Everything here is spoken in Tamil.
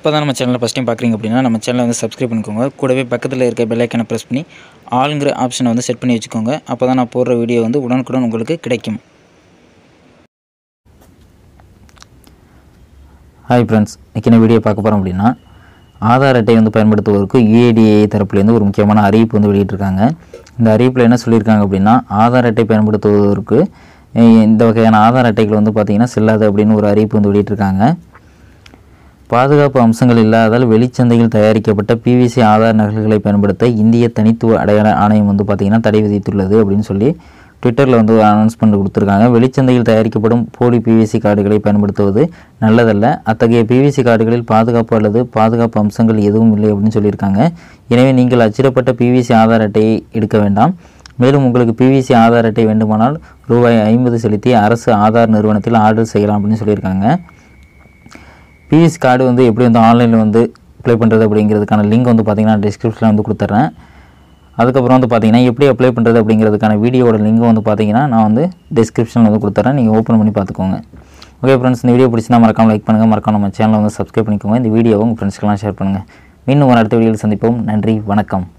இப்போ தான் நம்ம சேனலை ஃபஸ்ட் டைம் பார்க்குறீங்க அப்படின்னா நம்ம சேனலை வந்து சப்ஸ்கிரைப் பண்ணிக்கோங்க கூடவே பக்கத்தில் இருக்க பெல் ஐக்கனை ப்ரெஸ் பண்ணி ஆளுங்கிற ஆப்ஷனை வந்து செட் பண்ணி வச்சுக்கோங்க அப்போ தான் நான் போடுற வீடியோ வந்து உடனுக்குடன் உங்களுக்கு கிடைக்கும் ஹாய் ஃப்ரெண்ட்ஸ் இன்றைக்கி என்ன வீடியோ பார்க்க போகிறோம் அப்படின்னா ஆதார் அட்டை வந்து பயன்படுத்துவோருக்கு யுஏடிஏ தரப்புலேருந்து ஒரு முக்கியமான அறிவிப்பு வந்து வெளியிட்டிருக்காங்க இந்த அறிவிப்பில் என்ன சொல்லியிருக்காங்க அப்படின்னா ஆதார் அட்டை பயன்படுத்துவதற்கு அஹ், இந்த வகையான ஆதார் அட்டைகள் வந்து பார்த்திங்கன்னா செல்லாது அப்படின்னு ஒரு அறிவிப்பு வந்து வெளியிட்டிருக்காங்க பாதுகாப்பு அம்சங்கள் இல்லாதால் வெளிச்சந்தையில் தயாரிக்கப்பட்ட பிவிசி ஆதார் நகல்களை பயன்படுத்த இந்திய தனித்துவ அடையாள ஆணையம் வந்து பார்த்திங்கன்னா தடை விதித்துள்ளது அப்படின்னு சொல்லி ட்விட்டரில் வந்து அனௌன்ஸ்மெண்ட் கொடுத்துருக்காங்க வெளிச்சந்தையில் தயாரிக்கப்படும் போலி பிவிசி கார்டுகளை பயன்படுத்துவது நல்லதல்ல அத்தகைய பிவிசி கார்டுகளில் பாதுகாப்பு அல்லது பாதுகாப்பு அம்சங்கள் எதுவும் இல்லை அப்படின்னு சொல்லியிருக்காங்க எனவே நீங்கள் அச்சிடப்பட்ட பிவிசி ஆதார் அட்டையை எடுக்க வேண்டாம் மேலும் உங்களுக்கு பிவிசி ஆதார் அட்டை வேண்டுமானால் ரூபாய் ஐம்பது செலுத்தி அரசு ஆதார் நிறுவனத்தில் ஆர்டர் செய்யலாம் அப்படின்னு சொல்லியிருக்காங்க பிஎஸ் கார்டு வந்து எப்படி வந்து ஆன்லைனில் வந்து அப்ளை பண்ணுறது அப்படிங்கிறதுக்கான லிங்க் வந்து பார்த்தீங்கன்னா டிஸ்கிரிப்ஷனில் வந்து கொடுத்துட்றேன் அதுக்கப்புறம் வந்து பார்த்தீங்கன்னா எப்படி அப்ளை பண்ணுறது அப்படிங்கிறதுக்கான வீடியோட லிங்க் வந்து பார்த்தீங்கன்னா நான் வந்து டிஸ்கிரிப்ஷனில் வந்து கொடுத்துட்றேன் நீங்கள் ஓப்பன் பண்ணி பார்த்துக்கோங்க ஓகே ஃப்ரெண்ட்ஸ் இந்த வீடியோ பிடிச்சினா மறக்காம லைக் பண்ணுங்கள் மறக்காம நம்ம சேனலை வந்து சப்ஸ்கிரைப் பண்ணிக்கோங்க இந்த வீடியோவை உங்கள் ஃப்ரெண்ட்ஸ்க்கெல்லாம் ஷேர் பண்ணுங்கள் மீண்டும் ஒரு அடுத்த வீடியோவில் சந்திப்போம் நன்றி வணக்கம்